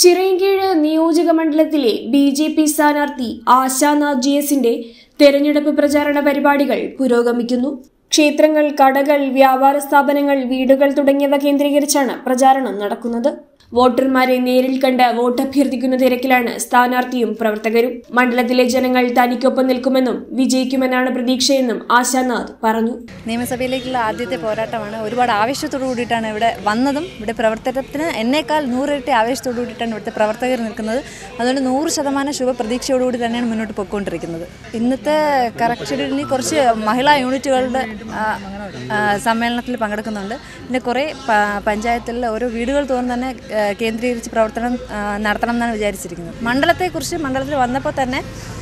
ചിറയൻകീഴ് നിയോജക മണ്ഡലത്തിലെ B J P സ്ഥാനാർത്ഥി ആശാനാഥ് ജി എസിന്റെ തെരഞ്ഞെടുപ്പ് പ്രചാരണ പരിപാടികൾ പുരോഗമിക്കുന്നു ക്ഷേത്രങ്ങൾ കടകൾ വ്യാപാര സ്ഥാപനങ്ങൾ വീടുകൾ തുടങ്ങിയവ കേന്ദ്രീകരിച്ചാണ് പ്രചാരണം നടക്കുന്നത് വോട്ടർമാരെ നേരിൽ കണ്ട് വോട്ടഭ്യർത്ഥിക്കുന്ന തിരക്കിലാണ് സ്ഥാനാർത്ഥിയും പ്രവർത്തകരും മണ്ഡലത്തിലെ ജനങ്ങൾ തനിക്കൊപ്പം നിൽക്കുമെന്നും വിജയിക്കുമെന്നാണ് പ്രതീക്ഷയെന്നും ആശാനാഥ് പറഞ്ഞു നിയമസഭയിലേക്കുള്ള ആദ്യത്തെ പോരാട്ടമാണ് ഒരുപാട് ആവേശത്തോടു കൂടിയിട്ടാണ് ഇവിടെ വന്നതും ഇവിടെ പ്രവർത്തനത്തിന് എന്നേക്കാൾ നൂറിരട്ടി ആവേശത്തോടു കൂടിയിട്ടാണ് ഇവിടുത്തെ പ്രവർത്തകർ നിൽക്കുന്നത് അതുകൊണ്ട് നൂറ് ശതമാനം ശുഭപ്രതീക്ഷയോടുകൂടി തന്നെയാണ് മുന്നോട്ട് പോയിക്കൊണ്ടിരിക്കുന്നത് ഇന്നത്തെ കറക്ഷനിൽ കുറച്ച് മഹിളാ യൂണിറ്റുകളുടെ ആ, ആ, സമ്മേളനത്തിൽ പങ്കെടുക്കുന്നുണ്ട് പിന്നെ കുറേ പ- പഞ്ചായത്തിലെ ഓരോ വീടുകൾ തോറും തന്നെ ആ, കേന്ദ്രീകരിച്ച് പ്രവർത്തനം ആ, നടത്തണം എന്നാണ് വിചാരിച്ചിരിക്കുന്നത് മണ്ഡലത്തെക്കുറിച്ച് മണ്ഡലത്തിൽ വന്നപ്പോൾ തന്നെ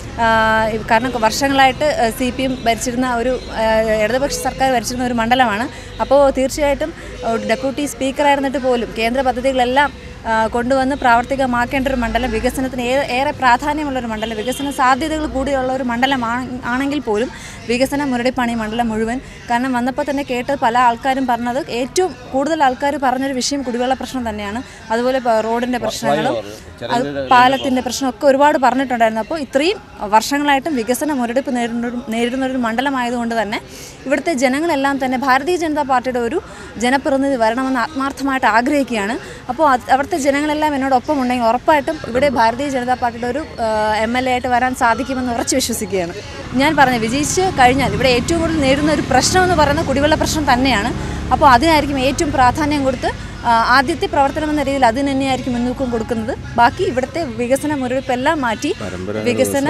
ആഹ് ഇ- കാരണം വർഷങ്ങളായിട്ട് സി പി എം ഭരിച്ചിരുന്ന ഒരു ആഹ് ഇടതുപക്ഷ സർക്കാർ ഭരിച്ചിരുന്ന ഒരു മണ്ഡലമാണ് അപ്പോൾ തീർച്ചയായിട്ടും ഒരു ഡെപ്യൂട്ടി സ്പീക്കറായിരുന്നിട്ട് പോലും കേന്ദ്ര പദ്ധതികളെല്ലാം ആഹ് കൊണ്ടുവന്ന് പ്രാവർത്തികമാക്കേണ്ട ഒരു മണ്ഡലം വികസനത്തിന് ഏ- ഏറെ പ്രാധാന്യമുള്ള ഒരു മണ്ഡലം വികസന സാധ്യതകൾ കൂടിയുള്ള ഒരു മണ്ഡലം ആണെങ്കിൽ പോലും വികസന മുരടിപ്പാണ് ഈ മണ്ഡലം മുഴുവൻ കാരണം വന്നപ്പോൾ തന്നെ കേട്ടത് പല ആൾക്കാരും പറഞ്ഞത് ഏറ്റവും കൂടുതൽ ആൾക്കാർ പറഞ്ഞൊരു വിഷയം കുടിവെള്ള പ്രശ്നം തന്നെയാണ് അതുപോലെ പ- റോഡിൻ്റെ പ്രശ്നങ്ങളും അത് പാലത്തിൻ്റെ പ്രശ്നമൊക്കെ ഒരുപാട് പറഞ്ഞിട്ടുണ്ടായിരുന്നു അപ്പോൾ ഇത്രയും വർഷങ്ങളായിട്ടും വികസന മുരടിപ്പ് നേരിടുന്ന ഒരു നേരിടുന്ന ഒരു മണ്ഡലമായതുകൊണ്ട് തന്നെ ഇവിടുത്തെ ജനങ്ങളെല്ലാം തന്നെ ഭാരതീയ ജനതാ പാർട്ടിയുടെ ഒരു ജനപ്രതിനിധി വരണമെന്ന് ആത്മാർത്ഥമായിട്ട് ആഗ്രഹിക്കുകയാണ് അപ്പോൾ അത് അവിടുത്തെ ജനങ്ങളെല്ലാം എന്നോടൊപ്പം ഉണ്ടെങ്കിൽ ഉറപ്പായിട്ടും ഇവിടെ ഭാരതീയ ജനതാ പാർട്ടിയുടെ ഒരു എം എൽ എ ആയിട്ട് വരാൻ സാധിക്കുമെന്ന് ഉറച്ചു വിശ്വസിക്കുകയാണ് ഞാൻ പറഞ്ഞു വിജയിച്ച് കഴിഞ്ഞാൽ ഇവിടെ ഏറ്റവും കൂടുതൽ നേരിടുന്ന ഒരു പ്രശ്നം എന്ന് പറയുന്നത് കുടിവെള്ള പ്രശ്നം തന്നെയാണ് അപ്പോൾ അതിനായിരിക്കും ഏറ്റവും പ്രാധാന്യം കൊടുത്ത് ആ, ആദ്യത്തെ പ്രവർത്തനം എന്ന രീതിയിൽ അതിന് തന്നെയായിരിക്കും മുൻതൂക്കം കൊടുക്കുന്നത് ബാക്കി ഇവിടുത്തെ വികസന മുരടിപ്പെല്ലാം മാറ്റി വികസന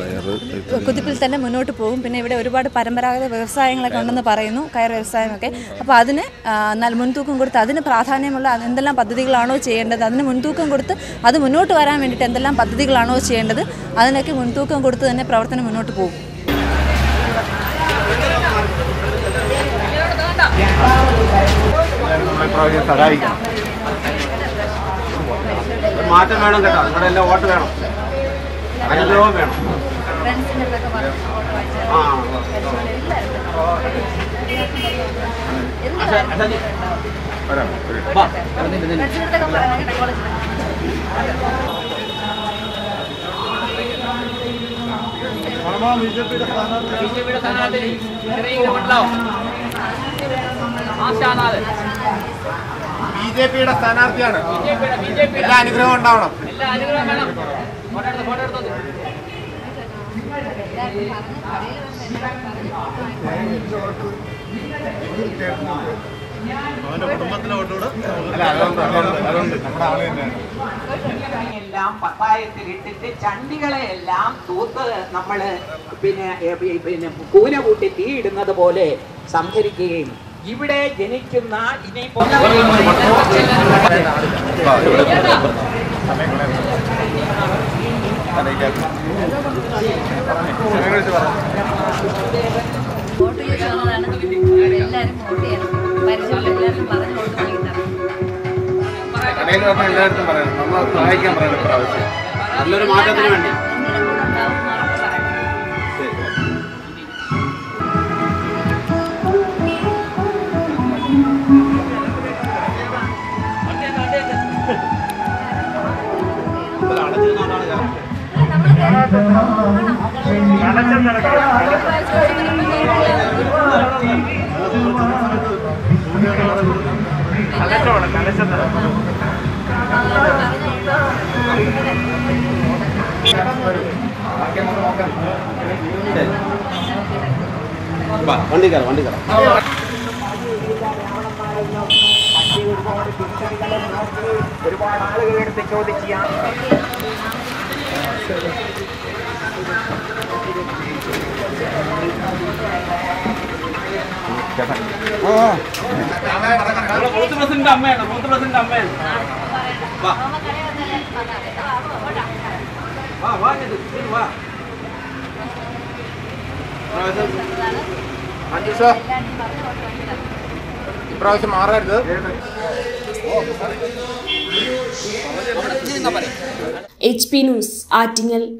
കുതിപ്പിൽ തന്നെ മുന്നോട്ട് പോകും പിന്നെ ഇവിടെ ഒരുപാട് പരമ്പരാഗത വ്യവസായങ്ങളൊക്കെ ഉണ്ടെന്ന് പറയുന്നു കയർ വ്യവസായമൊക്കെ അപ്പോൾ അതിന് ആ, നല്ല മുൻതൂക്കം കൊടുത്ത് അതിന് പ്രാധാന്യമുള്ള അത് എന്തെല്ലാം പദ്ധതികളാണോ ചെയ്യേണ്ടത് അതിന് മുൻതൂക്കം കൊടുത്ത് അത് മുന്നോട്ട് വരാൻ വേണ്ടിയിട്ട് എന്തെല്ലാം പദ്ധതികളാണോ ചെയ്യേണ്ടത് അതിനൊക്കെ മുൻതൂക്കം കൊടുത്ത് തന്നെ പ്രവർത്തനം മുന്നോട്ട് പോകും നമ്മളെ ഇപ്രാവശ്യം സഹായിക്കണം ഒരു മാറ്റം വേണം കേട്ടോ നിങ്ങളുടെ എല്ലാം വോട്ട് വേണം അനുഗ്രഹവും വേണം ആ ആശാ- ആശാജി. വാ. ബിജെപിയുടെ സ്ഥാനാർത്ഥി ചെറിയ മണ്ഡലം ആശാനാഥ് ബി ജെ പിയുടെ സ്ഥാനാർത്ഥിയാണ് ബിജെപിയുടെ ബിജെപിയുടെ എല്ലാ അനുഗ്രഹവും ഉണ്ടാവണം എല്ലാ അനുഗ്രഹം വേണം ഫോട്ടോ എടുത്തോ ഫോട്ടോ എടുത്തോ അല്ല അതുകൊണ്ട് അതുകൊണ്ട് അതുകൊണ്ട് നമ്മുടെ ആള് തന്നെയാണ് എല്ലാം പത്തായത്തിലിട്ടിട്ട് ചണ്ടികളെ എല്ലാം തൂത്ത് നമ്മള് പിന്നെ ഏ, പി- പിന്നെ കൂന കൂട്ടി തീയിടുന്നത് പോലെ സംഹരിക്കുകയും ഇവിടെ ജനിക്കുന്ന ഇനി വോട്ട് ചോദിച്ചതാണ് എല്ലാവരും വോട്ട് ചെയ്യണം പരിശോധന എല്ലാവരും പറഞ്ഞ് വോട്ട് വാങ്ങിത്തരണം കടയിൽ പറഞ്ഞ എല്ലായിടത്തും പറയണം നമ്മൾ സഹായിക്കാൻ പറയണം ഇപ്രാവശ്യം നല്ലൊരു മാറ്റത്തിന് വേണ്ടി നിങ്ങളുടെ കൂടെ ഉണ്ടാവും ഉറപ്പ് പറയണം വാ, വണ്ടി കയറാം വണ്ടി കയറാം ഒരുപാട് ആളുകൾ എടുത്ത് ചോദിക്കുക ബൂത്ത് പ്രസിഡന്റ് അമ്മയാണ് ബൂത്ത് പ്രസിഡന്റ് അമ്മയാണ് വാ വാ വാ ഇത്, ഇത് വാ മഞ്ജുഷ ഇപ്രാവശ്യം മാറരുത് എച്ച് പി ന്യൂസ് ആറ്റിങ്ങൽ